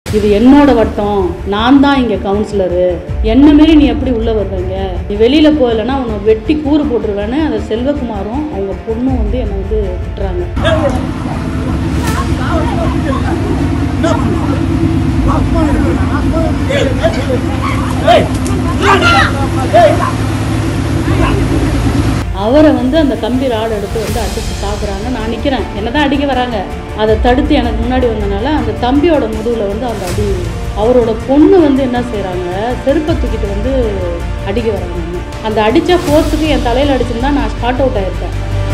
இது என்னோட வட்டம் நான் தான் இங்கே கவுன்சிலரு என்ன மாரி நீ எப்படி உள்ளே வருவீங்க நீ வெளியில் போகலைன்னா உன்னை வெட்டி கூறு போட்டுருவேன்னு அந்த செல்வகுமாரும் அவங்க பொண்ணும் வந்து என்னை வந்து திட்டுறாங்க அவரை வந்து அந்த கம்பி ராடு எடுத்து வந்து அடிச்சு சாப்பிட்றாங்க நான் நிற்கிறேன் என்ன தான் அடிக்க வராங்க அதை தடுத்து எனக்கு முன்னாடி வந்தனால அந்த தம்பியோட முதுகில் வந்து அந்த அடி அவரோட பொண்ணு வந்து என்ன செய்கிறாங்க செருப்பை தூக்கிட்டு வந்து அடிக்க வராங்க என்னை. அந்த அடித்த ஃபோர்ஸுக்கு என் தலையில் அடிச்சிருந்தா நான் ஸ்பாட் அவுட் ஆயிருப்பேன்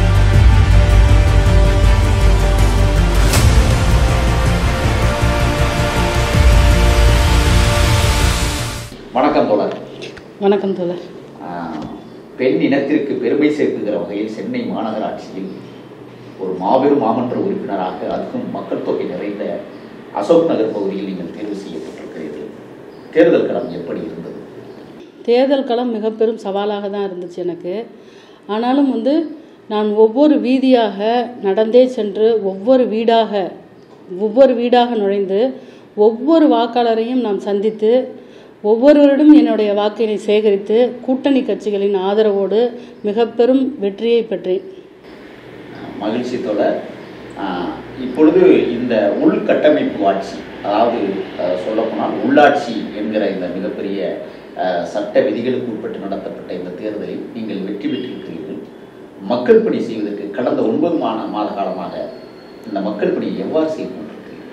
வணக்கம் தோழர் வணக்கம் தோழர் ஆஹ், பெண் இனத்திற்கு பெருமை சேர்க்குகிற வகையில் சென்னை மாநகராட்சியில் ஒரு மாபெரும் மாமன்ற உறுப்பினராக அதுக்கும் மக்கள் தொகை நிறைந்த அசோக் நகர் பகுதியில் நீங்கள் தேர்வு செய்யப்பட்டிருக்கிறீர்கள் தேர்தல் களம் எப்படி இருந்தது தேர்தல் களம் மிக பெரும் சவாலாக தான் இருந்துச்சு எனக்கு ஆனாலும் வந்து நான் ஒவ்வொரு வீதியாக நடந்தே சென்று ஒவ்வொரு வீடாக ஒவ்வொரு வீடாக நுழைந்து ஒவ்வொரு வாக்காளரையும் நான் சந்தித்து ஒவ்வொருவரிடம் என்னுடைய வாக்கினை சேகரித்து கூட்டணி கட்சிகளின் ஆதரவோடு மிக பெரும் வெற்றியை பெற்றேன் ஆஹ், மகிழ்ச்சி தோழர் ஆஹ், இப்பொழுது இந்த உள்கட்டமைப்பு ஆட்சி அதாவது ஆஹ், சொல்லப்போனால் உள்ளாட்சி என்கிற இந்த மிகப்பெரிய ஆஹ், சட்ட விதிகளுக்கு உட்பட்டு நடத்தப்பட்ட இந்த தேர்தலில் நீங்கள் வெற்றி பெற்றிருக்கிறீர்கள் மக்கள் பணி செய்வதற்கு கடந்த ஒன்பது மா மாத காலமாக இந்த மக்கள் பணியை எவ்வாறு செய்து கொண்டிருக்கிறீர்கள்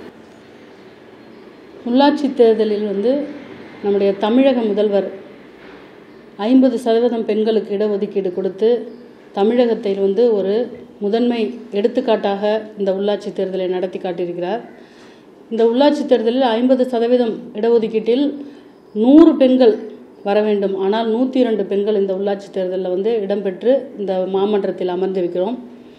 உள்ளாட்சி தேர்தலில் வந்து நம்முடைய தமிழக முதல்வர் ஐம்பது சதவீதம் பெண்களுக்கு இடஒதுக்கீடு கொடுத்து தமிழகத்தில் வந்து ஒரு முதன்மை எடுத்துக்காட்டாக இந்த உள்ளாட்சி தேர்தலை நடத்தி காட்டியிருக்கிறார் இந்த உள்ளாட்சி தேர்தலில் ஐம்பது சதவீதம் இடஒதுக்கீட்டில் நூறு பெண்கள் வர வேண்டும் ஆனால் நூற்றி இரண்டு பெண்கள் இந்த உள்ளாட்சி தேர்தலில் வந்து இடம்பெற்று இந்த மாமன்றத்தில் அமர்ந்திருக்கிறோம்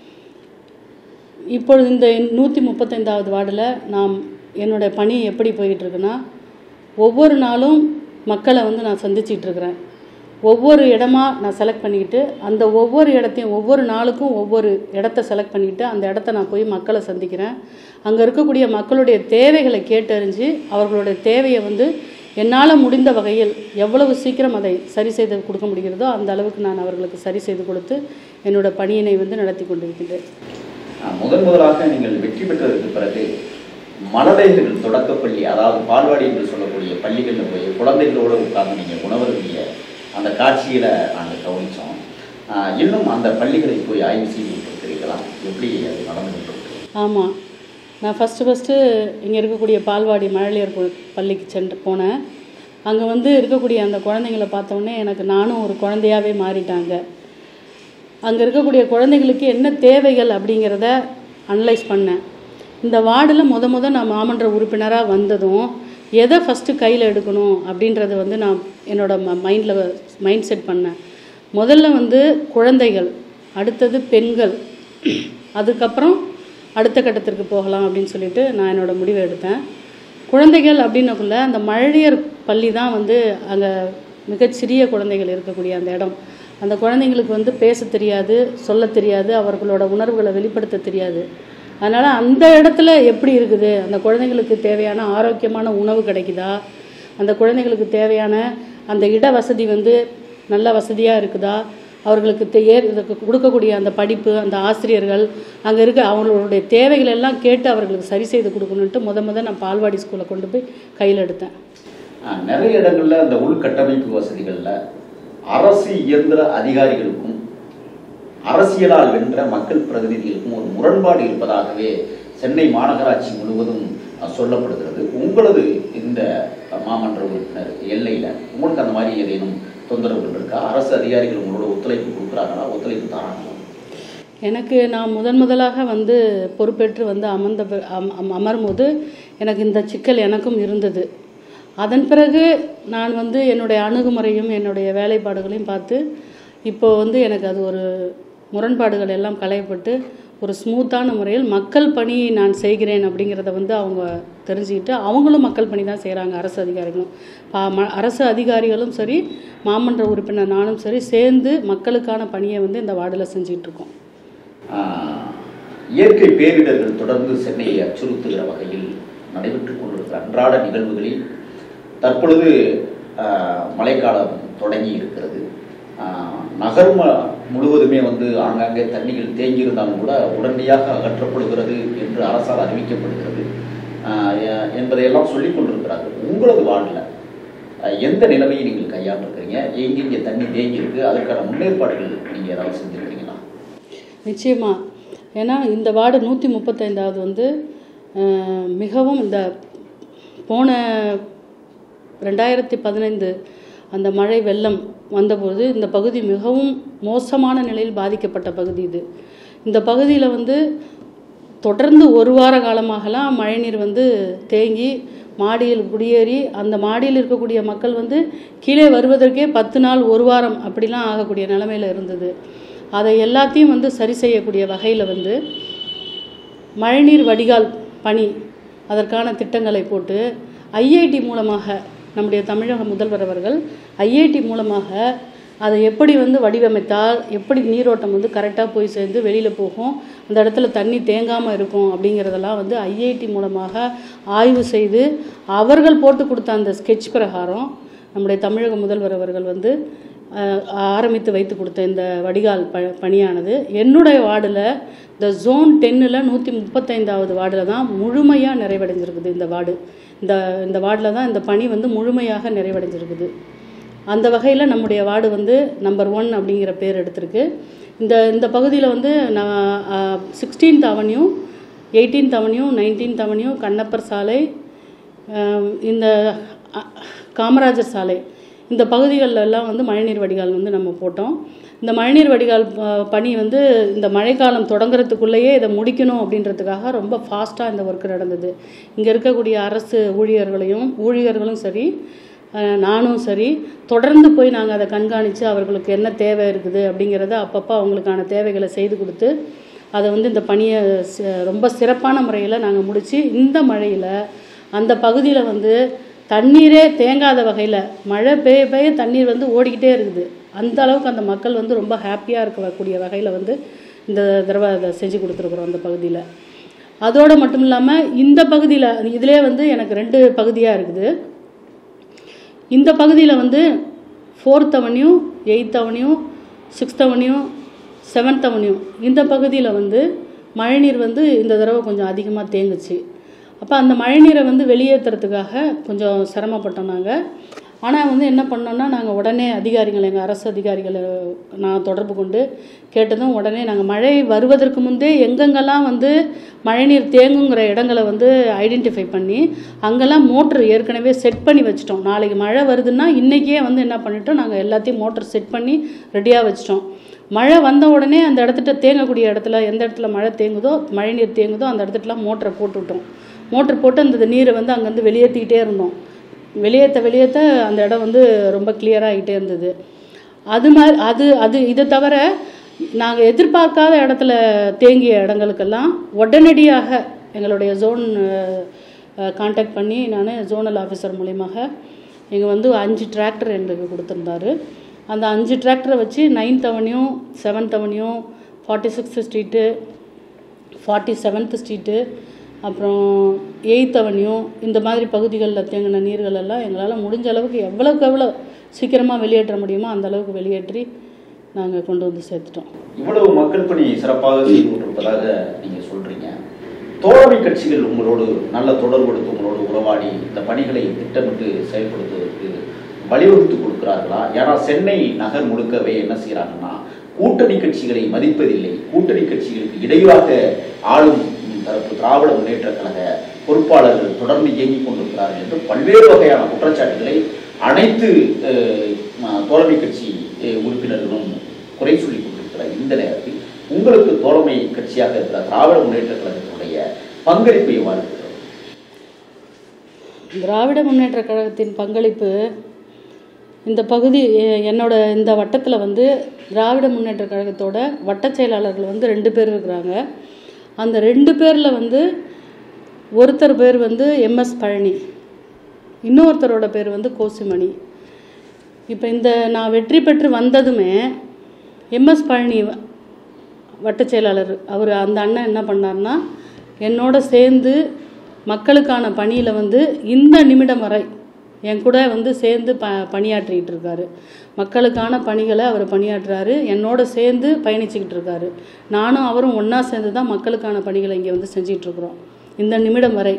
இப்பொழுது இந்த நூற்றி முப்பத்தைந்தாவது வார்டில் நாம் என்னோட பணி எப்படி போயிட்டு இருக்குன்னா ஒவ்வொரு நாளும் மக்களை வந்து நான் சந்திச்சிட்டு இருக்கிறேன் ஒவ்வொரு இடமா நான் செலக்ட் பண்ணிக்கிட்டு அந்த ஒவ்வொரு இடத்தையும் ஒவ்வொரு நாளுக்கும் ஒவ்வொரு இடத்த செலக்ட் பண்ணிக்கிட்டு அந்த இடத்த நான் போய் மக்களை சந்திக்கிறேன் அங்கே இருக்கக்கூடிய மக்களுடைய தேவைகளை கேட்டறிஞ்சு அவர்களுடைய தேவையை வந்து என்னால் முடிந்த வகையில் எவ்வளவு சீக்கிரம் அதை சரி செய்து கொடுக்க முடிகிறதோ அந்த அளவுக்கு நான் அவர்களுக்கு சரி செய்து கொடுத்து என்னோட பணியினை வந்து நடத்தி கொண்டிருக்கின்றேன் ஆஹ், முதன் முதலாக நீங்கள் வெற்றி பெற்றதற்கு பிறகு மழலையர்கள் தொடக்கப்பள்ளி அதாவது பால்வாடி என்று சொல்லக்கூடிய பள்ளிகளில் போய் குழந்தைகளோடு உட்கார்ந்து நீங்கள் உணவருந்திய அந்த காட்சியில நாங்கள் கவனித்தோம் இன்னும் அந்த பள்ளிகளை போய் ஆய்வு செய்து இருக்கிறீர்களா எப்படி அது நடந்து கொண்டிருக்கு ஆமாம் நான் ஃபஸ்ட்டு ஃபஸ்ட்டு இங்கே இருக்கக்கூடிய பால்வாடி மழலையர் கு- பள்ளிக்கு சென்று போனேன் அங்கே வந்து இருக்கக்கூடிய அந்த குழந்தைங்கள பார்த்தோன்னே எனக்கு நானும் ஒரு குழந்தையாவே மாறிட்டாங்க அங்கே இருக்கக்கூடிய குழந்தைங்களுக்கு என்ன தேவைகள் அப்படிங்கிறத அனலைஸ் பண்ணேன் இந்த வார்டில் முத முத நான் மாமன்ற உறுப்பினராக வந்ததும் எதை ஃபஸ்ட்டு கையில் எடுக்கணும் அப்படின்றத வந்து நான் என்னோட ம மைண்டில் மைண்ட் செட் பண்ணேன் முதல்ல வந்து குழந்தைகள் அடுத்தது பெண்கள் அதுக்கப்புறம் அடுத்த கட்டத்திற்கு போகலாம் அப்படின்னு சொல்லிட்டு நான் என்னோட முடிவை எடுத்தேன் குழந்தைகள் அப்படின்னக்குள்ள அந்த மழலையர் பள்ளி தான் வந்து அங்கே மிகச்சிறிய குழந்தைகள் இருக்கக்கூடிய அந்த இடம் அந்த குழந்தைங்களுக்கு வந்து பேச தெரியாது சொல்ல தெரியாது அவர்களோட உணர்வுகளை வெளிப்படுத்த தெரியாது அதனால் அந்த இடத்துல எப்படி இருக்குது அந்த குழந்தைங்களுக்கு தேவையான ஆரோக்கியமான உணவு கிடைக்குதா அந்த குழந்தைங்களுக்கு தேவையான அந்த இட வசதி வந்து நல்ல வசதியாக இருக்குதா அவர்களுக்கு தே- ஏற் இதுக்கு கொடுக்கக்கூடிய அந்த படிப்பு அந்த ஆசிரியர்கள் அங்கே இருக்க அவங்களுடைய தேவைகள் எல்லாம் கேட்டு அவர்களுக்கு சரி செய்து கொடுக்கணுன்ட்டு முத முத நான் பால்வாடி ஸ்கூலை கொண்டு போய் கையில் எடுத்தேன் ஆஹ், நிறைய இடங்கள்ல அந்த உள்கட்டமைப்பு வசதிகளில் அரசு இயந்திர அதிகாரிகளுக்கும் அரசியலால் வென்ற மக்கள் பிரதிநிதிகளுக்கும் ஒரு முரண்பாடு இருப்பதாகவே சென்னை மாநகராட்சி முழுவதும் அஹ், சொல்லப்படுகிறது உங்களது இந்த மாமன்ற உறுப்பினர் எல்லையில் உங்களுக்கு அந்த மாதிரி ஏதேனும் தொந்தரவுகள் இருக்கா அரசு அதிகாரிகள் உங்களோட ஒத்துழைப்பு கொடுக்குறாங்களா ஒத்துழைப்பு தராங்களா எனக்கு நான் முதன் முதலாக வந்து பொறுப்பேற்று வந்து அமர்ந்த பி- அம்- அம்- அமரும்போது எனக்கு இந்த சிக்கல் எனக்கும் இருந்தது அதன் பிறகு நான் வந்து என்னுடைய அணுகுமுறையும் என்னுடைய வேலைப்பாடுகளையும் பார்த்து இப்போ வந்து எனக்கு அது ஒரு முரண்பாடுகள் எல்லாம் களையப்பட்டு ஒரு ஸ்மூத்தான முறையில் மக்கள் பணி நான் செய்கிறேன் அப்படிங்கிறத வந்து அவங்க தெரிஞ்சுக்கிட்டு அவங்களும் மக்கள் பணி தான் செய்கிறாங்க அரசு அதிகாரிகளும் பா- ம- அரசு அதிகாரிகளும் சரி மாமன்ற உறுப்பினர் நானும் சரி சேர்ந்து மக்களுக்கான பணியை வந்து இந்த வார்டில் செஞ்சுக்கிட்டு இருக்கோம் ஆஹ், இயற்கை பேரிடர்கள் தொடர்ந்து சென்னையை அச்சுறுத்துகிற வகையில் நடைபெற்றுக் கொண்டிருக்கின்றன கொண்டிருக்கிற அன்றாட நிகழ்வுகளில் தற்பொழுது ஆஹ், மழைக்காலம் தொடங்கி இருக்கிறது ஆஹ், நகர் ம- முழுவதுமே வந்து ஆங்காங்கே தண்ணிகள் தேங்கியிருந்தாலும் கூட உடனடியாக அகற்றப்படுகிறது என்று அரசால் அறிவிக்கப்படுகிறது ஆஹ், எ- என்பதையெல்லாம் சொல்லிக் கொண்டிருக்கிறார்கள் உங்களது வார்டில் அஹ் எந்த நிலைமையை நீங்கள் கையாண்டிருக்கிறீங்க எங்கெங்கே தண்ணி தேங்கி இருக்கு அதற்கான முன்னேற்பாடுகள் நீங்கள் ஏதாவது செஞ்சுருக்கீங்களா நிச்சயமா ஏன்னா இந்த வார்டு நூற்றி முப்பத்தைந்தாவது வந்து அஹ், மிகவும் இந்த போன ரெண்டாயிரத்தி பதினைந்து அந்த மழை வெள்ளம் வந்தபோது இந்த பகுதி மிகவும் மோசமான நிலையில் பாதிக்கப்பட்ட பகுதி இது இந்த பகுதியில் வந்து தொடர்ந்து ஒரு வார காலமாகலாம் மழைநீர் வந்து தேங்கி மாடியில் குடியேறி அந்த மாடியில் இருக்கக்கூடிய மக்கள் வந்து கீழே வருவதற்கே பத்து நாள் ஒரு வாரம் அப்படிலாம் ஆகக்கூடிய நிலமையில இருந்தது அதை எல்லாத்தையும் வந்து சரி செய்யக்கூடிய வகையில் வந்து மழைநீர் வடிகால் பணி அதற்கான திட்டங்களை போட்டு ஐஐடி மூலமாக நம்முடைய தமிழக முதல்வர் அவர்கள் ஐஐடி மூலமாக அதை எப்படி வந்து வடிவமைத்தால் எப்படி நீரோட்டம் வந்து கரெக்டாக போய் சேர்ந்து வெளியில் போகும் அந்த இடத்துல தண்ணி தேங்காமல் இருக்கும் அப்படிங்கிறதெல்லாம் வந்து ஐஐடி மூலமாக ஆய்வு செய்து அவர்கள் போட்டு கொடுத்த அந்த ஸ்கெட்ச் பிரகாரம் நம்முடைய தமிழக முதல்வர் அவர்கள் வந்து அஹ், ஆரம்பித்து வைத்து கொடுத்த இந்த வடிகால் ப பணியானது என்னுடைய வார்டில் இந்த ஜோன் டென்னில் நூற்றி முப்பத்தைந்தாவது வார்டில் தான் முழுமையாக நிறைவடைஞ்சிருக்குது இந்த வார்டு இந்த இந்த வார்டில் தான் இந்த பணி வந்து முழுமையாக நிறைவடைஞ்சிருக்குது அந்த வகையில் நம்முடைய வார்டு வந்து நம்பர் ஒன் அப்படிங்கிற பேர் எடுத்திருக்கு இந்த இந்த பகுதியில் வந்து நான் sixteenth avenue eighteenth avenue nineteenth avenue Kannappar சாலை அஹ், இந்த அ, காமராஜர் சாலை இந்த பகுதிகளில் எல்லாம் வந்து மழைநீர் வடிகால் வந்து நம்ம போட்டோம் இந்த மழைநீர் வடிகால் ப- பணி வந்து இந்த மழைக்காலம் தொடங்குறதுக்குள்ளேயே இதை முடிக்கணும் அப்படின்றதுக்காக ரொம்ப ஃபாஸ்ட்டாக இந்த ஒர்க் நடந்தது இங்கே இருக்கக்கூடிய அரசு ஊழியர்களையும் ஊழியர்களும் சரி அஹ், நானும் சரி தொடர்ந்து போய் நாங்கள் அதை கண்காணித்து அவர்களுக்கு என்ன தேவை இருக்குது அப்படிங்கிறத அப்பப்போ அவங்களுக்கான தேவைகளை செய்து கொடுத்து அதை வந்து இந்த பணியை சி- ரொம்ப சிறப்பான முறையில் நாங்கள் முடித்து இந்த மழையில் அந்த பகுதியில் வந்து தண்ணீரே தேங்காத வகையில் மழை பெய்ய பெய்ய தண்ணீர் வந்து ஓடிக்கிட்டே இருக்குது அந்த அளவுக்கு அந்த மக்கள் வந்து ரொம்ப ஹாப்பியாக இருக்கக்கூடிய வகையில் வந்து இந்த தடவை அதை செஞ்சு கொடுத்துருக்குறோம் அந்த பகுதியில் அதோடு மட்டும் இல்லாமல் இந்த பகுதியில் இதிலே வந்து எனக்கு ரெண்டு பகுதியாக இருக்குது இந்த பகுதியில் வந்து fourth avenue eighth avenue sixth avenue seventh avenue இந்த பகுதியில் வந்து மழைநீர் வந்து இந்த தடவை கொஞ்சம் அதிகமாக தேங்குச்சு அப்போ அந்த மழைநீரை வந்து வெளியேற்றுறதுக்காக கொஞ்சம் சிரமப்பட்டோம் நாங்கள் ஆனால் வந்து என்ன பண்ணோம்னா நாங்கள் உடனே அதிகாரிகள் எங்கள் அரசு அதிகாரிகளை நான் தொடர்பு கொண்டு கேட்டதும் உடனே நாங்கள் மழை வருவதற்கு முன்பே எங்கெங்கெல்லாம் வந்து மழைநீர் தேங்குங்கிற இடங்களை வந்து ஐடென்டிஃபை பண்ணி அங்கெல்லாம் மோட்ரு ஏற்கனவே செட் பண்ணி வச்சிட்டோம் நாளைக்கு மழை வருதுன்னா இன்றைக்கே வந்து என்ன பண்ணிட்டோம் நாங்கள் எல்லாத்தையும் மோட்டர் செட் பண்ணி ரெடியாக வச்சிட்டோம் மழை வந்த உடனே அந்த இடத்துல தேங்கக்கூடிய இடத்துல எந்த இடத்துல மழை தேங்குதோ மழைநீர் தேங்குதோ அந்த இடத்துலலாம் மோட்டரை போட்டுவிட்டோம் மோட்டர் போட்டு அந்த நீரை வந்து அங்கேருந்து வெளியேற்றிக்கிட்டே இருந்தோம் வெளியேற்ற வெளியேற்ற அந்த இடம் வந்து ரொம்ப clear ஆகிட்டே இருந்தது அது மாதிரி அது அது இதை தவிர நாங்கள் எதிர்பார்க்காத இடத்துல தேங்கிய இடங்களுக்கெல்லாம் உடனடியாக எங்களுடைய ஜோன் காண்டாக்ட் பண்ணி நான் ஜோனல் ஆஃபீஸர் மூலியமாக இங்கே வந்து அஞ்சு டிராக்டர் எங்களுக்கு கொடுத்துருந்தாரு அந்த அஞ்சு டிராக்டரை வச்சு ninth avenue seventh avenue forty sixth street forty seventh street அப்புறம் எயித் அவென்யூ இந்த மாதிரி பகுதிகளில் தேங்கின நீர்கள் எல்லாம் எங்களால் முடிஞ்ச அளவுக்கு எவ்வளோக்கு எவ்வளோ சீக்கிரமாக வெளியேற்ற முடியுமோ அந்த அளவுக்கு வெளியேற்றி நாங்கள் கொண்டு வந்து சேர்த்துட்டோம் இவ்வளவு மக்கள் பணி சிறப்பாக செய்து கொண்டிருப்பதாக நீங்க சொல்றீங்க தோழமை கட்சிகள் உங்களோடு நல்ல தொடர்பு கொடுத்து உங்களோடு உறவாடி இந்த பணிகளை திட்டமிட்டு செயல்படுத்துவதற்கு வழிவகுத்து கொடுக்கிறார்களா ஏன்னா சென்னை நகர் முழுக்கவே என்ன செய்யறாங்கன்னா கூட்டணி கட்சிகளை மதிப்பதில்லை கூட்டணி கட்சிகளுக்கு இடையூறாக ஆளும் தரப்பு திராவிட முன்னேற்ற கழக பொறுப்பாளர்கள் தொடர்ந்து இயங்கிக் கொண்டிருக்கிறார்கள் என்று பல்வேறு வகையான குற்றச்சாட்டுகளை அனைத்து அஹ், ம- தோழமை கட்சி அஹ், உறுப்பினர்களும் குறை சொல்லிக் கொண்டிருக்கிறார் இந்த நேரத்தில் உங்களுக்கு தோழமை கட்சியாக இருக்கிற திராவிட முன்னேற்ற கழகத்தினுடைய பங்களிப்பு எவ்வாறு இருக்கிறது திராவிட முன்னேற்ற கழகத்தின் பங்களிப்பு இந்த பகுதி எ- என்னோட இந்த வட்டத்தில் வந்து திராவிட முன்னேற்ற கழகத்தோட வட்டச் செயலாளர்கள் வந்து ரெண்டு பேர் இருக்கிறாங்க அந்த ரெண்டு பேரில் வந்து ஒருத்தர் பேர் வந்து எம்எஸ் பழனி இன்னொருத்தரோட பேர் வந்து கோசிமணி இப்போ இந்த நான் வெற்றி பெற்று வந்ததுமே எம்எஸ் பழனி வ- வட்டச் செயலாளர் அவர் அந்த அண்ணன் என்ன பண்ணார்னா என்னோட சேர்ந்து மக்களுக்கான பணியில் வந்து இந்த நிமிடம் வரை என் கூட வந்து சேர்ந்து ப பணியாற்றிக்கிட்டு இருக்காரு மக்களுக்கான பணிகளை அவர் பணியாற்றுறாரு என்னோட சேர்ந்து பயணிச்சுக்கிட்டு இருக்காரு நானும் அவரும் ஒன்றா சேர்ந்து தான் மக்களுக்கான பணிகளை இங்கே வந்து செஞ்சிட்டு இருக்கிறோம் இந்த நிமிடம் வரை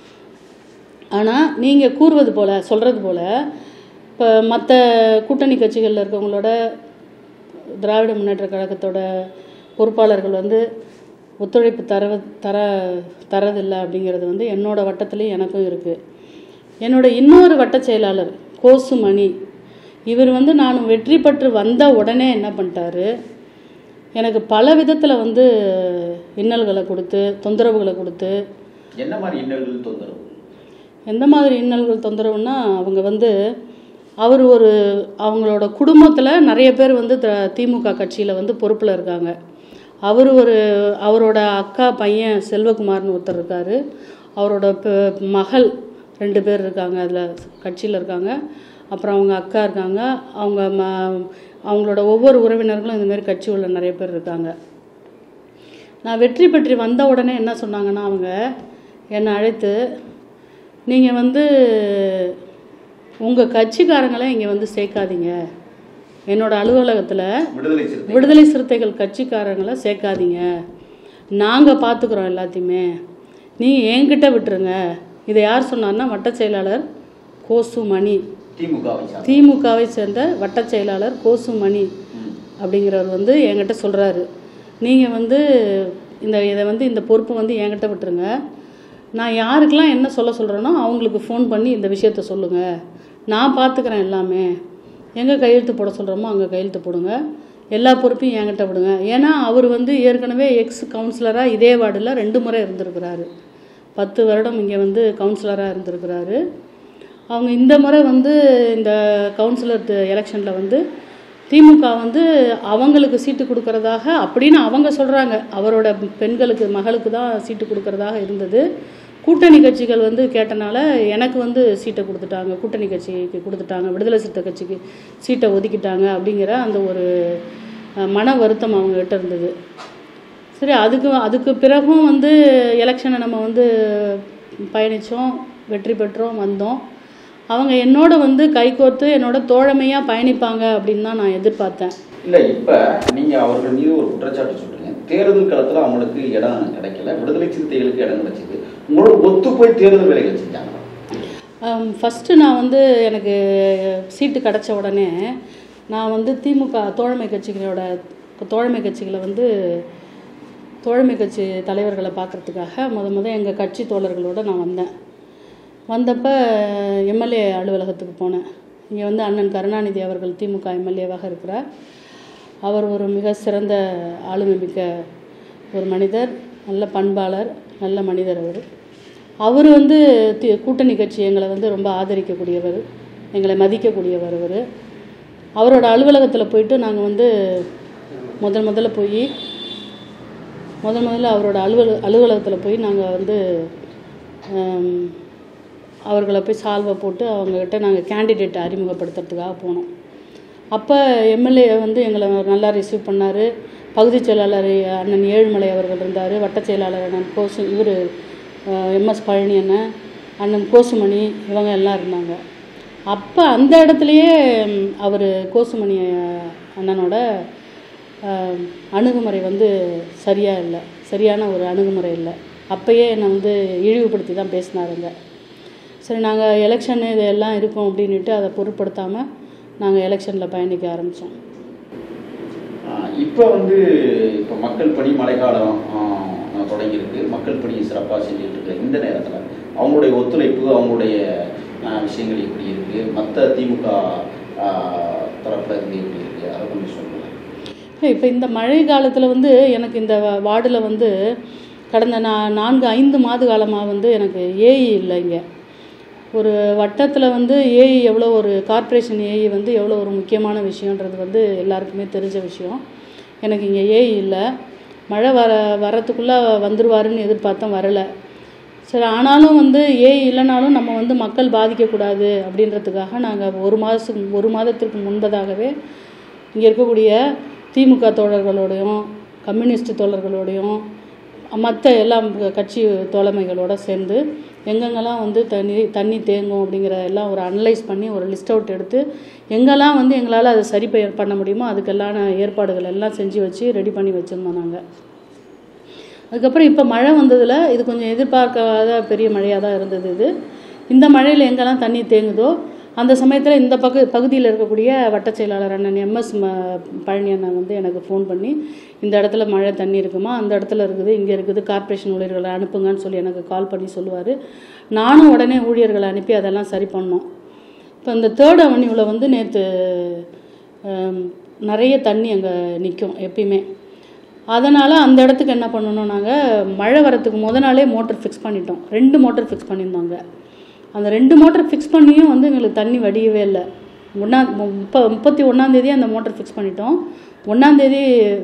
ஆனால் நீங்கள் கூறுவது போல் சொல்கிறது போல் இப்போ மற்ற கூட்டணி கட்சிகளில் இருக்கவங்களோட திராவிட முன்னேற்ற கழகத்தோட பொறுப்பாளர்கள் வந்து ஒத்துழைப்பு தர தர தரதில்லை அப்படிங்கிறது வந்து என்னோட வட்டத்துலேயும் எனக்கும் இருக்குது என்னோட இன்னொரு வட்ட செயலாளர் கோசுமணி இவர் வந்து நான் வெற்றி பெற்று வந்த உடனே என்ன பண்ணிட்டாரு எனக்கு பல விதத்தில் வந்து இன்னல்களை கொடுத்து தொந்தரவுகளை கொடுத்து என்ன மாதிரி இன்னல்கள் தொந்தரவு எந்த மாதிரி இன்னல்கள் தொந்தரவுன்னா அவங்க வந்து அவர் ஒரு அவங்களோட குடும்பத்தில் நிறைய பேர் வந்து த- திமுக கட்சியில் வந்து பொறுப்பில் இருக்காங்க அவர் ஒரு அவரோட அக்கா பையன் செல்வகுமார்னு ஒருத்தர் இருக்கார் அவரோட பெ- மகள் ரெண்டு பேர் இருக்காங்க அதில் கட்சியில் இருக்காங்க அப்புறம் அவங்க அக்கா இருக்காங்க அவங்க ம அவங்களோட ஒவ்வொரு உறவினர்களும் இந்த மாதிரி கட்சி உள்ள நிறைய பேர் இருக்காங்க நான் வெற்றி பெற்று வந்த உடனே என்ன சொன்னாங்கன்னா அவங்க என்னை அழைத்து நீங்கள் வந்து உங்கள் கட்சிக்காரங்களை இங்கே வந்து சேர்க்காதீங்க என்னோட அலுவலகத்தில் விடுதலை சிறுத்தை விடுதலை சிறுத்தைகள் கட்சிக்காரங்களை சேர்க்காதீங்க நாங்கள் பார்த்துக்குறோம் எல்லாத்தையுமே நீங்கள் என்கிட்ட விட்டுருங்க இதை யார் சொன்னார்னா வட்ட செயலாளர் கோசு மணி திமுகவை சார்ந்த திமுகவை சேர்ந்த வட்ட செயலாளர் கோசு மணி ம். அப்படிங்கிறவர் வந்து என்கிட்ட சொல்கிறாரு நீங்கள் வந்து இந்த இதை வந்து இந்த பொறுப்பை வந்து என்கிட்ட விட்டுருங்க நான் யாருக்கெல்லாம் என்ன சொல்ல சொல்கிறேனோ அவங்களுக்கு ஃபோன் பண்ணி இந்த விஷயத்த சொல்லுங்கள் நான் பார்த்துக்கிறேன் எல்லாமே எங்கே கையெழுத்து போட சொல்கிறோமோ அங்கே கையெழுத்து போடுங்க எல்லா பொறுப்பையும் என்கிட்ட விடுங்க ஏன்னா அவர் வந்து ஏற்கனவே எக்ஸ் கவுன்சிலராக இதே வார்டில் ரெண்டு முறை இருந்திருக்கிறாரு பத்து வருடம் இங்கே வந்து கவுன்சிலராக இருந்திருக்கிறாரு அவங்க இந்த முறை வந்து இந்த கவுன்சிலர் எலெக்ஷனில் வந்து திமுக வந்து அவங்களுக்கு சீட்டு கொடுக்கறதாக அப்படின்னு அவங்க சொல்கிறாங்க அவரோட பெண்களுக்கு மகளுக்கு தான் சீட்டு கொடுக்கறதாக இருந்தது கூட்டணி கட்சிகள் வந்து கேட்டனால எனக்கு வந்து சீட்டை கொடுத்துட்டாங்க கூட்டணி கட்சிக்கு கொடுத்துட்டாங்க விடுதலை சிறுத்தை கட்சிக்கு சீட்டை ஒதுக்கிட்டாங்க அப்படிங்கிற அந்த ஒரு அஹ், மன வருத்தம் அவங்ககிட்ட இருந்தது சரி அதுக்கு அதுக்கு பிறகும் வந்து எலெக்ஷனை நம்ம வந்து பயணித்தோம் வெற்றி பெற்றோம் வந்தோம் அவங்க என்னோட வந்து கைகோர்த்து என்னோட தோழமையாக பயணிப்பாங்க அப்படின்னு தான் நான் எதிர்பார்த்தேன் இல்ல இப்ப நீங்க அவர்கள் மீது ஒரு குற்றச்சாட்டு சொல்றீங்க தேர்தல் களத்துல அவங்களுக்கு இடம் கிடைக்கல விடுதலை சிறுத்தைகளுக்கு இடம் கிடைச்சது உங்களோட ஒத்து போய் தேர்தல் வேலைகள் செஞ்சாங்க ஃபஸ்ட்டு நான் வந்து எனக்கு சீட்டு கிடச்ச உடனே நான் வந்து திமுக தோழமை கட்சிகளோட தோழமை கட்சிகளை வந்து தோழமை கட்சி தலைவர்களை பார்க்குறதுக்காக முத முத எங்கள் கட்சி தோழர்களோட நான் வந்தேன் வந்தப்போ எம்எல்ஏ அலுவலகத்துக்கு போனேன் இங்கே வந்து அண்ணன் கருணாநிதி அவர்கள் திமுக எம்எல்ஏவாக இருக்கிறார் அவர் ஒரு மிக சிறந்த ஆளுமை மிக்க ஒரு மனிதர் நல்ல பண்பாளர் நல்ல மனிதர் அவர் அவர் வந்து தி கூட்டணி கட்சி எங்களை வந்து ரொம்ப ஆதரிக்கக்கூடியவர் எங்களை மதிக்கக்கூடியவர் அவர் அவரோட அலுவலகத்தில் போயிட்டு நாங்கள் வந்து முதல் முதல்ல போய் முதல் முதல்ல அவரோட அலுவல அலுவலகத்தில் போய் நாங்கள் வந்து ஹம், அவர்களை போய் சால்வை போட்டு அவங்கக்கிட்ட நாங்கள் கேண்டிடேட் அறிமுகப்படுத்துறதுக்காக போனோம் அப்போ எம்எல்ஏ வந்து எங்களை நல்லா ரிசீவ் பண்ணார் பகுதி செயலாளர் அண்ணன் ஏழுமலை அவர்கள் இருந்தார் வட்ட செயலாளர் அண்ணன் கோசு இவர் எம்எஸ் பழனி அண்ணன் அண்ணன் கோசுமணி இவங்க எல்லாம் இருந்தாங்க அப்போ அந்த இடத்துலையே அவர் கோசுமணி அஹ், அண்ணனோட அஹ், அணுகுமுறை வந்து சரியாக இல்லை சரியான ஒரு அணுகுமுறை இல்லை அப்பயே என்னை வந்து இழிவுபடுத்தி தான் பேசினாருங்க சரி நாங்கள் எலெக்ஷன் இது எல்லாம் இருக்கும் அப்படின்ட்டு அதை பொருட்படுத்தாமல் நாங்கள் எலெக்ஷனில் பயணிக்க ஆரம்பித்தோம் ஆஹ் இப்ப வந்து இப்ப மக்கள் பணி மழைக்காலம் ஆஹ், தொடங்கியிருக்கு மக்கள் பணியை சிறப்பாக செஞ்சுட்டு இருக்க இந்த நேரத்துல அவங்களுடைய ஒத்துழைப்பு அவங்களுடைய ஆஹ், விஷயங்கள் எப்படி இருக்கு மற்ற திமுக ஆஹ், தரப்புல இருந்து எப்படி இருக்கு அதை கொஞ்சம் சொல்லுங்க இப்போ இந்த மழை காலத்தில் வந்து எனக்கு இந்த வார்டில் வந்து கடந்த நா நான்கு ஐந்து மாத காலமாக வந்து எனக்கு ஏஇ இல்லை இங்கே ஒரு வட்டத்தில் வந்து ஏஇ எவ்வளோ ஒரு கார்ப்பரேஷன் ஏஇ வந்து எவ்வளோ ஒரு முக்கியமான விஷயன்றது வந்து எல்லாருக்குமே தெரிஞ்ச விஷயம் எனக்கு இங்கே ஏஇ இல்லை மழை வர வரத்துக்குள்ளே வந்துருவாருன்னு எதிர்பார்த்தேன் வரலை சரி ஆனாலும் வந்து ஏஇ இல்லைனாலும் நம்ம வந்து மக்கள் பாதிக்கக்கூடாது அப்படின்றதுக்காக நாங்கள் ஒரு மாதத்துக்கு ஒரு மாதத்திற்கு முன்பதாகவே இங்கே இருக்கக்கூடிய திமுக தோழர்களோடையும் கம்யூனிஸ்ட் தோழர்களோடையும் மற்ற எல்லாம் கட்சி தோழமைகளோட சேர்ந்து எங்கெங்கெல்லாம் வந்து தண்ணி தண்ணி தேங்கும் அப்படிங்கிற எல்லாம் ஒரு அனலைஸ் பண்ணி ஒரு லிஸ்ட் அவுட் எடுத்து எங்கெல்லாம் வந்து எங்களால் அதை சரி ப- பண்ண முடியுமோ அதுக்கெல்லாம் ஏற்பாடுகள் எல்லாம் செஞ்சு வச்சு ரெடி பண்ணி வச்சுருந்தோம் நாங்கள் அதுக்கப்புறம் இப்போ மழை வந்ததில் இது கொஞ்சம் எதிர்பார்க்காத பெரிய மழையாக தான் இருந்தது இது இந்த மழையில் எங்கெல்லாம் தண்ணி தேங்குதோ அந்த சமயத்தில் இந்த பகு பகுதியில் இருக்கக்கூடிய வட்டச் செயலாளர் அண்ணன் எம்எஸ் ம பழனி அண்ணன் வந்து எனக்கு ஃபோன் பண்ணி இந்த இடத்துல மழை தண்ணி இருக்குமா அந்த இடத்துல இருக்குது இங்கே இருக்குது கார்ப்பரேஷன் ஊழியர்களை அனுப்புங்கன்னு சொல்லி எனக்கு கால் பண்ணி சொல்லுவார் நானும் உடனே ஊழியர்களை அனுப்பி அதெல்லாம் சரி பண்ணோம் இப்போ இந்த தேர்ட் அவென்யூவில் வந்து நேற்று நிறைய தண்ணி அங்கே நிற்கும் எப்பயுமே அதனால் அந்த இடத்துக்கு என்ன பண்ணணும் நாங்கள் மழை வரத்துக்கு முத நாளே மோட்டர் ஃபிக்ஸ் பண்ணிட்டோம் ரெண்டு மோட்டர் ஃபிக்ஸ் பண்ணியிருந்தாங்க அந்த ரெண்டு மோட்டர் ஃபிக்ஸ் பண்ணியும் வந்து எங்களுக்கு தண்ணி வடியவே இல்லை ஒன்றா முப்ப முப்பத்தி ஒன்றாந்தேதி அந்த மோட்டர் ஃபிக்ஸ் பண்ணிட்டோம் ஒன்றாந்தேதி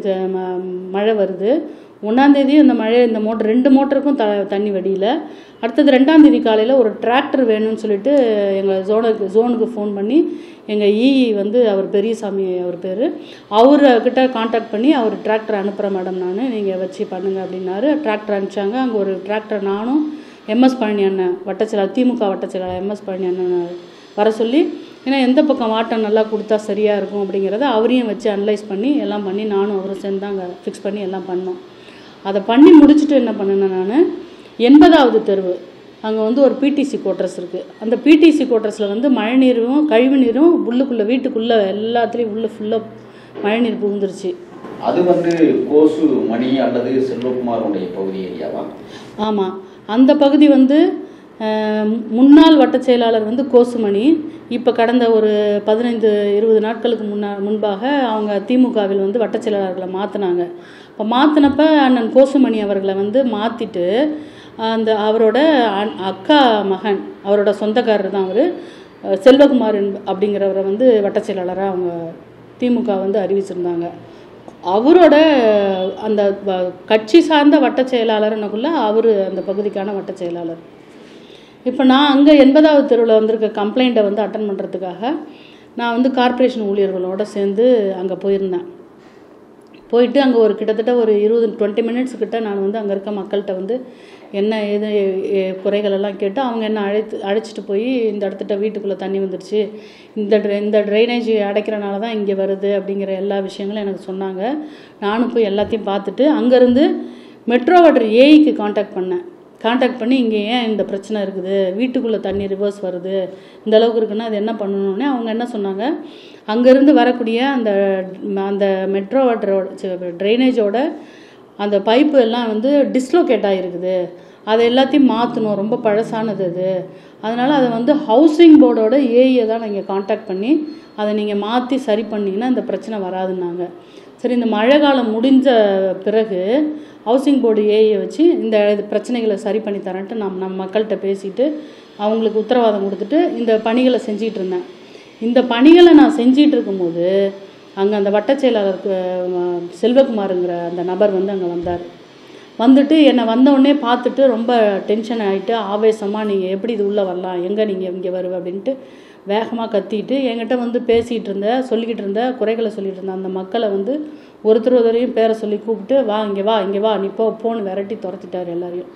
மழை வருது ஒன்றாந்தேதி அந்த மழை இந்த மோட்டர் ரெண்டு மோட்டருக்கும் த தண்ணி வடியல அடுத்தது ரெண்டாந்தேதி காலையில் ஒரு டிராக்டர் வேணும்னு சொல்லிட்டு எங்கள் ஜோனுக்கு ஜோனுக்கு ஃபோன் பண்ணி எங்கள் இஇ வந்து அவர் பெரியசாமி அவர் பேர் அவர்கிட்ட காண்டாக்ட் பண்ணி அவர் டிராக்டர் அனுப்புகிறேன் மேடம் நான் நீங்கள் வச்சு பண்ணுங்க அப்படின்னாரு டிராக்டர் அனுப்பிச்சாங்க அங்கே ஒரு டிராக்டர் நானும் எம்எஸ் பழனி அண்ணன் வட்டச்செயலாளர் திமுக வட்டச்செயலாளர் எம்எஸ் பழனி அண்ணன் வர சொல்லி ஏன்னா எந்த பக்கம் வாட்டம் நல்லா கொடுத்தா சரியாக இருக்கும் அப்படிங்கிறத அவரையும் வச்சு அனலைஸ் பண்ணி எல்லாம் பண்ணி நானும் அவரும் சேர்ந்து அங்கே ஃபிக்ஸ் பண்ணி எல்லாம் பண்ணோம் அதை பண்ணி முடிச்சுட்டு என்ன பண்ணினேன் நான் எண்பதாவது தெருவு அங்கே வந்து ஒரு பிடிசி கோட்ரஸ் இருக்குது அந்த பிடிசி கோட்ரஸில் வந்து மழைநீரும் கழிவு நீரும் உள்ளுக்குள்ளே வீட்டுக்குள்ளே எல்லாத்துலேயும் உள்ளே ஃபுல்லாக மழைநீர் புகுந்துருச்சு அது வந்து கோசு மணி அல்லது செல்வகுமாருடைய பகுதி ஏரியாவா ஆமாம் அந்த பகுதி வந்து அஹ், முன்னாள் வட்டச் செயலாளர் வந்து கோசுமணி இப்போ கடந்த ஒரு பதினைந்து இருபது நாட்களுக்கு முன்னா முன்பாக அவங்க திமுகவில் வந்து வட்டச் செயலாளர்களை மாற்றினாங்க இப்போ மாற்றினப்ப அண்ணன் கோசுமணி அவர்களை வந்து மாற்றிட்டு அந்த அவரோட அண்- அக்கா மகன் அவரோட சொந்தக்காரர் தான் அவர் செல்வகுமார் என்ப- அப்படிங்கிறவரை வந்து வட்டச் செயலாளராக அவங்க திமுக வந்து அறிவிச்சிருந்தாங்க அவரோட அந்த வ- கட்சி சார்ந்த வட்டச் செயலாளர்னுக்குள்ள அவர் அந்த பகுதிக்கான வட்டச் செயலாளர் இப்போ நான் அங்கே எண்பதாவது தெருவில் வந்திருக்க கம்ப்ளைண்ட்டை வந்து அட்டன் பண்ணுறதுக்காக நான் வந்து கார்ப்பரேஷன் ஊழியர்களோட சேர்ந்து அங்கே போயிருந்தேன் போயிட்டு அங்கே ஒரு கிட்டத்தட்ட ஒரு இருபது டுவெண்ட்டி மினிட்ஸ் கிட்ட நான் வந்து அங்கே இருக்க மக்கள்கிட்ட வந்து என்ன ஏது எ- குறைகள் எல்லாம் கேட்டு அவங்க என்ன அழைத்து அழைச்சிட்டு போய் இந்த இடத்துட்ட வீட்டுக்குள்ளே தண்ணி வந்துருச்சு இந்த ட்ரை இந்த ட்ரைனேஜ் அடைக்கிறனால தான் இங்கே வருது அப்படிங்கிற எல்லா விஷயங்களும் எனக்கு சொன்னாங்க நானும் போய் எல்லாத்தையும் பார்த்துட்டு அங்கேருந்து மெட்ரோ வாட்டர் ஏஐக்கு காண்டாக்ட் பண்ணேன் காண்டாக்ட் பண்ணி இங்கே ஏன் இந்த பிரச்சனை இருக்குது வீட்டுக்குள்ளே தண்ணி ரிவர்ஸ் வருது இந்த அளவுக்கு இருக்குன்னா அது என்ன பண்ணணும்னே அவங்க என்ன சொன்னாங்க அங்கேருந்து வரக்கூடிய அந்த அந்த மெட்ரோ வாட்டரோட ட்ரைனேஜோட அந்த பைப்பு எல்லாம் வந்து டிஸ்லோகேட் ஆகிருக்குது அதை எல்லாத்தையும் மாற்றணும் ரொம்ப பழசானது அது அதனால் அதை வந்து ஹவுசிங் போர்டோட ஏஐயை தான் நீங்கள் காண்டாக்ட் பண்ணி அதை நீங்கள் மாற்றி சரி பண்ணிங்கன்னா இந்த பிரச்சனை வராதுன்னாங்க சரி இந்த மழை காலம் முடிஞ்ச பிறகு ஹவுசிங் போர்டு ஏஐயை வச்சு இந்த இது பிரச்சனைகளை சரி பண்ணி தரேன்ட்டு நான் நம்ம மக்கள்கிட்ட பேசிட்டு அவங்களுக்கு உத்தரவாதம் கொடுத்துட்டு இந்த பணிகளை செஞ்சிட்டு இருந்தேன் இந்த பணிகளை நான் செஞ்சிட்டு இருக்கும்போது அங்கே அந்த வட்டச் செயலாளருக்கு அஹ், செல்வகுமாருங்கிற அந்த நபர் வந்து அங்கே வந்தார் வந்துட்டு என்னை வந்த உடனே பார்த்துட்டு ரொம்ப டென்ஷன் ஆகிட்டு ஆவேசமாக நீங்கள் எப்படி இது உள்ளே வரலாம் எங்கே நீங்கள் இங்கே வருவ அப்படின்ட்டு வேகமாக கத்திட்டு என்கிட்ட வந்து பேசிகிட்டு இருந்த சொல்லிக்கிட்டு இருந்த குறைகளை சொல்லிட்டு இருந்த அந்த மக்களை வந்து ஒருத்தர் ஒருத்தரையும் பேரை சொல்லி கூப்பிட்டு வா இங்கே வா இங்கே வா நீ போ போன்னு விரட்டி துரத்திட்டார் எல்லாரையும்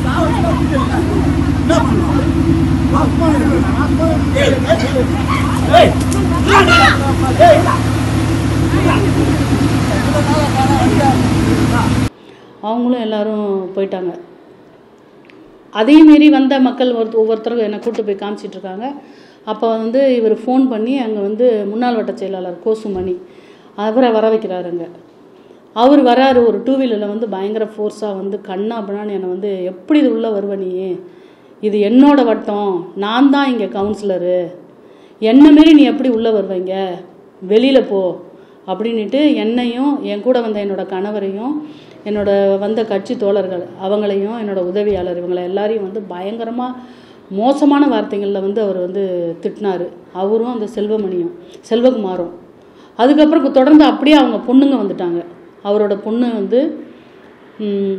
Hey, அவங்களும் எல்லாரும் போயிட்டாங்க அதையும் மீறி வந்த மக்கள் ஒருத்த ஒவ்வொருத்தரும் என்னை கூட்டு போய் காமிச்சிட்டு இருக்காங்க அப்போ வந்து இவர் ஃபோன் பண்ணி அங்கே வந்து முன்னாள் வட்ட செயலாளர் கோசுமணி அவரை வர வைக்கிறாருங்க அவர் வராரு ஒரு டூ வீலரில் வந்து பயங்கர ஃபோர்ஸாக வந்து கண்ணா பண்ணான்னு என்னை வந்து எப்படி இது உள்ளே வருவ நீ இது என்னோட வட்டம் நான் தான் இங்கே கவுன்சிலரு என்ன மாரி நீ எப்படி உள்ளே வருவீங்க வெளியில் போ அப்படின்ட்டு என்னையும் என் கூட வந்த என்னோட கணவரையும் என்னோட வந்த கட்சி தோழர்கள் அவங்களையும் என்னோட உதவியாளர் இவங்களை எல்லாரையும் வந்து பயங்கரமாக மோசமான வார்த்தைகளில் வந்து அவர் வந்து திட்டினார் அவரும் அந்த செல்வமணியும் செல்வகுமாரும் அதுக்கப்புறம் தொடர்ந்து அப்படியே அவங்க பொண்ணுங்க வந்துட்டாங்க அவரோட பொண்ணு வந்து ம்,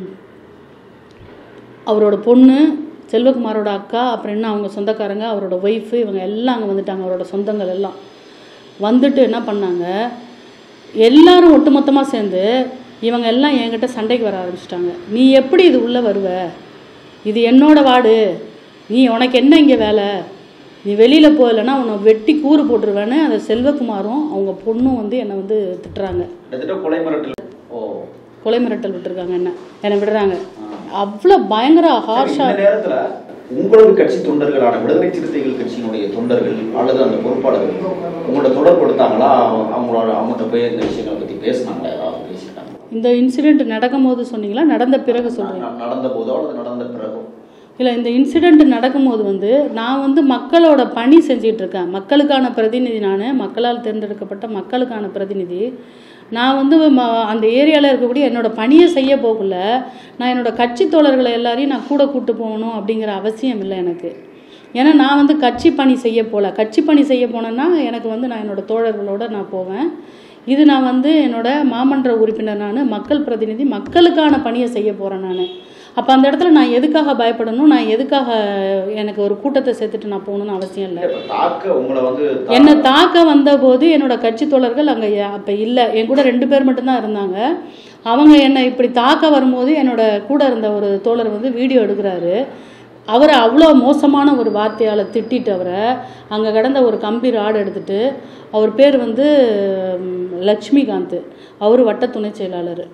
அவரோட பொண்ணு செல்வகுமாரோட அக்கா அப்புறம் என்ன அவங்க சொந்தக்காரங்க அவரோட ஒய்ஃபு இவங்க எல்லாம் அங்கே வந்துட்டாங்க அவரோட சொந்தங்கள் எல்லாம் வந்துட்டு என்ன பண்ணாங்க எல்லாரும் ஒட்டுமொத்தமாக சேர்ந்து இவங்க எல்லாம் என்கிட்ட சண்டைக்கு வர ஆரம்பிச்சிட்டாங்க நீ எப்படி இது உள்ளே வருவ இது என்னோட வார்டு நீ உனக்கு என்ன இங்கே வேலை நீ வெளியில் போகலைன்னா உன்னை வெட்டி கூறு போட்டுருவேன்னு அந்த செல்வகுமாரும் அவங்க பொண்ணும் வந்து என்னை வந்து திட்டுறாங்க கிட்டத்தட்ட கொலை மிரட்டல் ஓ கொலை மிரட்டல் விட்டுருக்காங்க என்ன என்னை விடுறாங்க அவ்வளோ பயங்கர ஹார்ஷாக இந்த நேரத்துல உங்களது கட்சி தொண்டர்களான விடுதலை சிறுத்தைகள் கட்சியினுடைய தொண்டர்கள் அல்லது அந்த பொறுப்பாளர்கள் உங்களோட தொடர்படுத்தாங்களா அவங்களோட அவங்ககிட்ட போய் இந்த விஷயங்களை பத்தி பேசினாங்களா ஏதாவது பேசிட்டாங்க இந்த இன்சிடெண்ட் நடக்கும்போது சொன்னீங்களா நடந்த பிறகு சொல்கிறீங்க ந- நடந்த போதோ அல்லது நடந்த பிறகோ இல்லை இந்த இன்சிடெண்ட் நடக்கும்போது வந்து நான் வந்து மக்களோட பணி செஞ்சிட்டு இருக்கேன் மக்களுக்கான பிரதிநிதி நான் மக்களால் தேர்ந்தெடுக்கப்பட்ட மக்களுக்கான பிரதிநிதி நான் வந்து ம- அந்த ஏரியாவில் இருக்கக்கூடிய என்னோட பணியை செய்ய போகல நான் என்னோட கட்சி தோழர்களை எல்லாரையும் நான் கூட கூட்டு போகணும் அப்படிங்கிற அவசியம் இல்லை எனக்கு ஏன்னா நான் வந்து கட்சி பணி செய்ய போகல கட்சி பணி செய்ய போனேன்னா எனக்கு வந்து நான் என்னோட தோழர்களோட நான் போவேன் இது நான் வந்து என்னோட மாமன்ற உறுப்பினர் நான் மக்கள் பிரதிநிதி மக்களுக்கான பணியை செய்ய போகிறேன் நான் அப்போ அந்த இடத்துல நான் எதுக்காக பயப்படணும் நான் எதுக்காக எனக்கு ஒரு கூட்டத்தை சேர்த்துட்டு நான் போகணும்னு அவசியம் இல்லை இப்ப தாக்க உங்களை வந்து தா- என்னை தாக்க வந்தபோது என்னோட கட்சி தோழர்கள் அங்கே அப்போ இல்லை என் கூட ரெண்டு பேர் மட்டும்தான் இருந்தாங்க அவங்க என்னை இப்படி தாக்க வரும்போது என்னோட கூட இருந்த ஒரு தோழர் வந்து வீடியோ எடுக்கிறாரு அவரை அவ்வளோ மோசமான ஒரு வார்த்தையால் திட்டிட்டு அவரை அங்கே கிடந்த ஒரு கம்பி ராடு எடுத்துட்டு அவர் பேர் வந்து ம், லட்சுமிகாந்த் அவர் வட்ட துணை செயலாளர்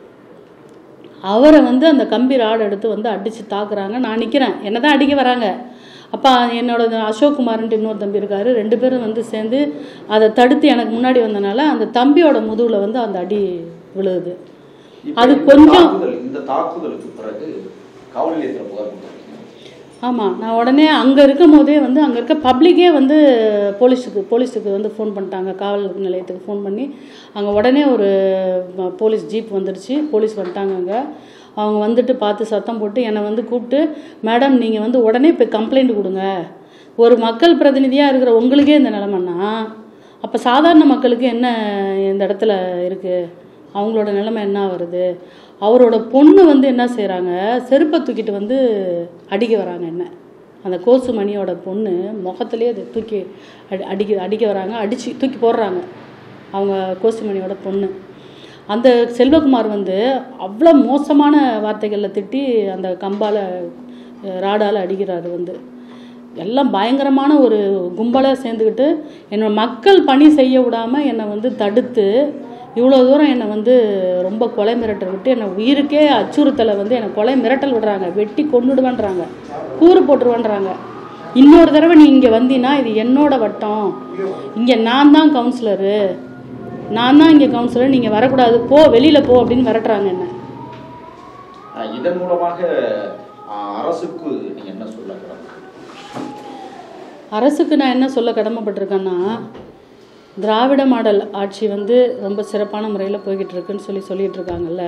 அவரை வந்து அந்த கம்பி ராடு எடுத்து வந்து அடித்து தாக்குறாங்க நான் நிற்கிறேன் என்ன தான் அடிக்க வராங்க அப்போ என்னோட அசோக் குமார்ன்ட்டு இன்னொரு தம்பி இருக்காரு ரெண்டு பேரும் வந்து சேர்ந்து அதை தடுத்து எனக்கு முன்னாடி வந்தனால அந்த தம்பியோட முதுகில் வந்து அந்த அடி விழுகுது இப்ப அது இந்த கொஞ்சம் தாக்குதல் இந்த தாக்குதலுக்கு பிறகு காவல் நிலையத்தில் புகார் கொடுத்திருக்கீங்க ஆமாம் நான் உடனே அங்கே இருக்கும் போதே வந்து அங்கே இருக்க பப்ளிக்கே வந்து போலீஸுக்கு போலீஸுக்கு வந்து ஃபோன் பண்ணிட்டாங்க காவல் நிலையத்துக்கு ஃபோன் பண்ணி அங்கே உடனே ஒரு ம- போலீஸ் ஜீப் வந்துடுச்சு போலீஸ் வந்துட்டாங்க அங்கே அவங்க வந்துட்டு பார்த்து சத்தம் போட்டு என்னை வந்து கூப்பிட்டு மேடம் நீங்கள் வந்து உடனே போய் கம்ப்ளைண்ட் கொடுங்க ஒரு மக்கள் பிரதிநிதியாக இருக்கிற உங்களுக்கே இந்த நிலமைன்னா அப்போ சாதாரண மக்களுக்கு என்ன இந்த இடத்துல இருக்குது அவங்களோட நிலைமை என்ன வருது அவரோட பொண்ணு வந்து என்ன செய்கிறாங்க செருப்பை தூக்கிட்டு வந்து அடிக்க வராங்க என்ன அந்த கோசு மணியோட பொண்ணு முகத்துலேயே அதை தூக்கி அடி அடிக்க அடிக்க வராங்க அடித்து தூக்கி போடுறாங்க அவங்க கோசு மணியோட பொண்ணு அந்த செல்வகுமார் வந்து அவ்வளோ மோசமான வார்த்தைகளில் திட்டி அந்த கம்பால் ராடால் அடிக்கிறாரு வந்து எல்லாம் பயங்கரமான ஒரு கும்பலாக சேர்ந்துக்கிட்டு என்னோட மக்கள் பணி செய்ய விடாமல் என்னை வந்து தடுத்து இவ்வளோ தூரம் என்னை வந்து ரொம்ப கொலை மிரட்டல் விட்டு என்னை உயிருக்கே அச்சுறுத்தலை வந்து என்னை கொலை மிரட்டல் விடுறாங்க வெட்டி கொன்னுடுவேன்றாங்க கூறு போட்டுருவேன்றாங்க இன்னொரு தடவை நீ இங்கே வந்தீன்னா இது என்னோட வட்டம் இங்கே நான் தான் கவுன்சிலரு நான் தான் இங்கே கவுன்சிலர் நீங்கள் வரக்கூடாது போ வெளியில் போ அப்படின்னு மிரட்டுறாங்க என்ன அஹ் இதன் மூலமாக அஹ், அரசுக்கு நீங்க என்ன சொல்ல கிளம்புறீங்க? அரசுக்கு நான் என்ன சொல்ல கடமைப்பட்டிருக்கேன்னா திராவிட மாடல் ஆட்சி வந்து ரொம்ப சிறப்பான முறையில் போய்கிட்டு இருக்குன்னு சொல்லி சொல்லிட்டு இருக்காங்கல்ல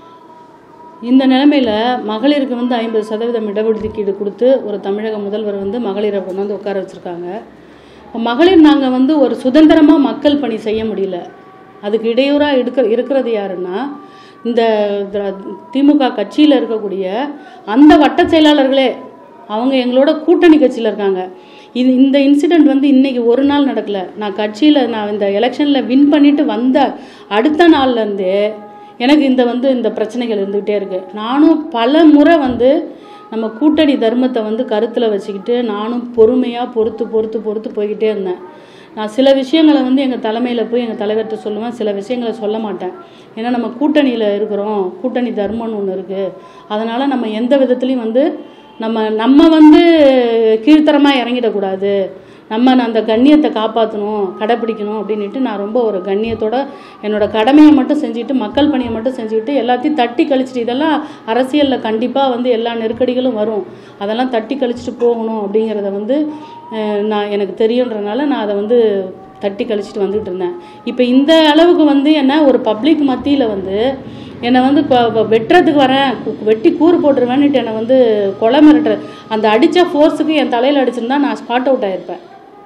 இந்த நிலைமையில மகளிருக்கு வந்து ஐம்பது சதவீதம் இடஒதுக்கீடு கொடுத்து ஒரு தமிழக முதல்வர் வந்து மகளிரை கொண்டு வந்து உட்கார வச்சுருக்காங்க இப்போ மகளிர் நாங்கள் வந்து ஒரு சுதந்திரமாக மக்கள் பணி செய்ய முடியல அதுக்கு இடையூறாக எடுக்க இருக்கிறது யாருன்னா இந்த திரா- திமுக கட்சியில் இருக்கக்கூடிய அந்த வட்ட செயலாளர்களே அவங்க எங்களோட கூட்டணி கட்சியில் இருக்காங்க இது இந்த இன்சிடெண்ட் வந்து இன்னைக்கு ஒரு நாள் நடக்கல நான் கட்சியில் நான் இந்த எலெக்ஷனில் வின் பண்ணிட்டு வந்த அடுத்த நாள்லேருந்தே எனக்கு இந்த வந்து இந்த பிரச்சனைகள் இருந்துக்கிட்டே இருக்கு நானும் பல முறை வந்து நம்ம கூட்டணி தர்மத்தை வந்து கருத்தில் வச்சுக்கிட்டு நானும் பொறுமையாக பொறுத்து பொறுத்து பொறுத்து போய்கிட்டே இருந்தேன் நான் சில விஷயங்களை வந்து எங்கள் தலைமையில் போய் எங்கள் தலைவர்கிட்ட சொல்லுவேன் சில விஷயங்களை சொல்ல மாட்டேன் ஏன்னா நம்ம கூட்டணியில் இருக்கிறோம் கூட்டணி தர்மம்னு ஒன்று இருக்குது அதனால் நம்ம எந்த விதத்துலையும் வந்து நம்ம நம்ம வந்து கீழ்த்தரமாக இறங்கிடக்கூடாது நம்ம அந்த கண்ணியத்தை காப்பாற்றணும் கடைப்பிடிக்கணும் அப்படின்ட்டு நான் ரொம்ப ஒரு கண்ணியத்தோட என்னோட கடமையை மட்டும் செஞ்சுட்டு மக்கள் பணியை மட்டும் செஞ்சுக்கிட்டு எல்லாத்தையும் தட்டி கழிச்சிட்டு இதெல்லாம் அரசியலில் கண்டிப்பாக வந்து எல்லா நெருக்கடிகளும் வரும் அதெல்லாம் தட்டி கழிச்சிட்டு போகணும் அப்படிங்கிறத வந்து அஹ், நான் எனக்கு தெரியுன்றனால நான் அதை வந்து தட்டி கழிச்சிட்டு வந்துட்டு இருந்தேன் இப்போ இந்த அளவுக்கு வந்து என்ன ஒரு பப்ளிக் மத்தியில் வந்து என்னை வந்து கொ- கொ- வெட்டுறதுக்கு வரேன் கு- வெட்டி கூறு போட்டுருவேன்னுட்டு என்னை வந்து கொலை மிரட்டுற அந்த அடித்த ஃபோர்ஸுக்கு என் தலையில் அடிச்சிருந்தா நான் ஸ்பாட் அவுட் ஆயிருப்பேன்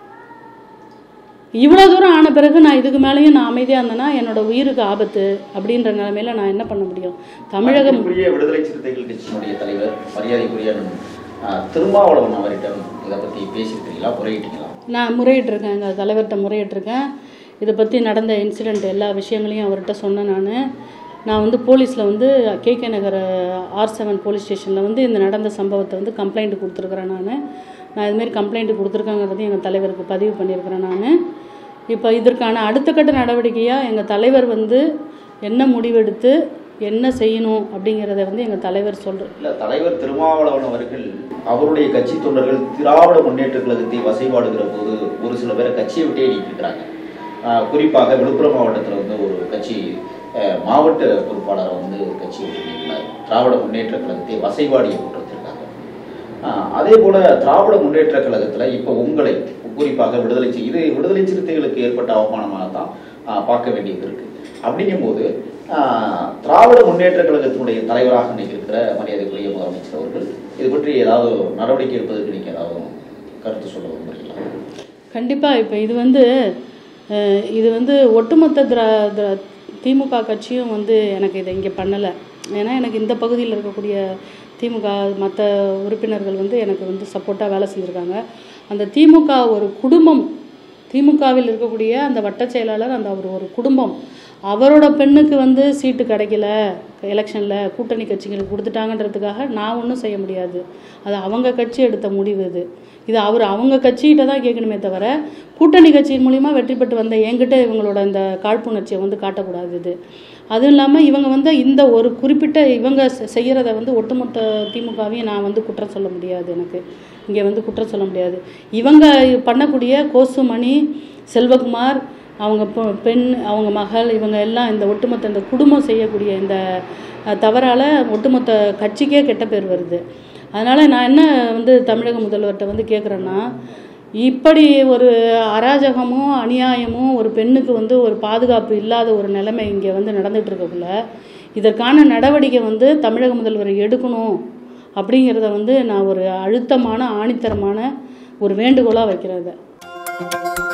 இவ்வளோ தூரம் ஆன பிறகு நான் இதுக்கு மேலேயும் நான் அமைதியாக இருந்தேன்னா என்னோட உயிருக்கு ஆபத்து அப்படின்ற நிலமையில நான் என்ன பண்ண முடியும் தமிழகம் மதிப்பிற்குரிய விடுதலை சிறுத்தைகள் கட்சியினுடைய தலைவர் மரியாதைக்குரிய ஆஹ், திருமாவளவன் அவரிடம் இதை பத்தி பேசியிருக்கிறீங்களா முறையிட்டீங்களா நான் முறையிட்டிருக்கேன் எங்கள் தலைவர்கிட்ட முறையிட்டிருக்கேன் இதை பற்றி நடந்த இன்சிடெண்ட் எல்லா விஷயங்களையும் அவர்கிட்ட சொன்னேன் நான் நான் வந்து போலீஸில் வந்து KK Nagar R seven police ஸ்டேஷனில் வந்து இந்த நடந்த சம்பவத்தை வந்து கம்ப்ளைண்ட் கொடுத்துருக்குறேன் நான் நான் இதுமாரி கம்ப்ளைண்ட் கொடுத்துருக்கேங்கிறது எங்கள் தலைவருக்கு பதிவு பண்ணியிருக்கிறேன் நான் இப்போ இதற்கான அடுத்த கட்ட நடவடிக்கையாக எங்கள் தலைவர் வந்து என்ன முடிவெடுத்து என்ன செய்யணும் அப்படிங்கிறத வந்து எங்கள் தலைவர் சொல்கிற இல்ல தலைவர் திருமாவளவன் அவர்கள் அவருடைய கட்சி தொண்டர்கள் திராவிட முன்னேற்ற கழகத்தை வசைபாடுகிற போது ஒரு சில பேரை கட்சியை விட்டே நீக்கிட்டாங்க ஆஹ், குறிப்பாக விழுப்புரம் மாவட்டத்தில் வந்து ஒரு கட்சி ஆஹ், மாவட்ட பொறுப்பாளரை வந்து கட்சி விட்டு நீக்கினார் திராவிட முன்னேற்ற கழகத்தை வசைபாடிய குற்றத்திற்காக ஆஹ், அதே போல திராவிட முன்னேற்ற கழகத்துல இப்போ உங்களை குறிப்பாக விடுதலை சி- இது விடுதலை சிறுத்தைகளுக்கு ஏற்பட்ட அவமானமாக தான் ஆஹ், பார்க்க வேண்டியது இருக்கு அப்படிங்கும்போது ஆஹ், திராவிட முன்னேற்ற கழகத்தினுடைய தலைவராக இன்னைக்கு இருக்கிற மரியாதைக்குரிய முதலமைச்சர் அவர்கள் இது பற்றி ஏதாவது நடவடிக்கை எடுப்பதற்கு நீங்க ஏதாவது கருத்து சொல்ல விரும்புறீங்களா கண்டிப்பாக இப்போ இது வந்து அஹ், இது வந்து ஒட்டுமொத்த திரா திரா- திமுக கட்சியும் வந்து எனக்கு இதை இங்கே பண்ணலை ஏன்னா எனக்கு இந்த பகுதியில் இருக்கக்கூடிய திமுக மற்ற உறுப்பினர்கள் வந்து எனக்கு வந்து சப்போர்ட்டாக வேலை செஞ்சுருக்காங்க அந்த திமுக ஒரு குடும்பம் திமுகவில் இருக்கக்கூடிய அந்த வட்டச் செயலாளர் அந்த அவர் ஒரு குடும்பம் அவரோட பெண்ணுக்கு வந்து சீட்டு கிடைக்கல எலெக்ஷனில் கூட்டணி கட்சிகளுக்கு கொடுத்துட்டாங்கன்றதுக்காக நான் ஒன்றும் செய்ய முடியாது அது அவங்க கட்சி எடுத்த முடிவு இது இது அவர் அவங்க கட்சிகிட்ட தான் கேட்கணுமே தவிர கூட்டணி கட்சியின் மூலிமா வெற்றி பெற்று வந்த என்கிட்ட இவங்களோட இந்த காழ்ப்புணர்ச்சியை வந்து காட்டக்கூடாது இது அதுவும் இல்லாமல் இவங்க வந்து இந்த ஒரு குறிப்பிட்ட இவங்க செ- செய்யறத வந்து ஒட்டுமொத்த திமுகவையும் நான் வந்து குற்றம் சொல்ல முடியாது எனக்கு இங்கே வந்து குற்றம் சொல்ல முடியாது இவங்க பண்ணக்கூடிய கோசுமணி செல்வகுமார் அவங்க பொ- பெண் அவங்க மகள் இவங்க எல்லாம் இந்த ஒட்டுமொத்த இந்த குடும்பம் செய்யக்கூடிய இந்த அஹ், தவறால ஒட்டுமொத்த கட்சிக்கே கெட்ட பேர் வருது அதனால் நான் என்ன வந்து தமிழக முதல்வர்கிட்ட வந்து கேட்குறேன்னா இப்படி ஒரு அராஜகமும் அநியாயமும் ஒரு பெண்ணுக்கு வந்து ஒரு பாதுகாப்பு இல்லாத ஒரு நிலைமை இங்கே வந்து நடந்துகிட்டு இருக்கக்குள்ள இதற்கான நடவடிக்கை வந்து தமிழக முதல்வர் எடுக்கணும் அப்படிங்கிறத வந்து நான் ஒரு அழுத்தமான ஆணித்தரமான ஒரு வேண்டுகோளாக வைக்கிறேன் இதை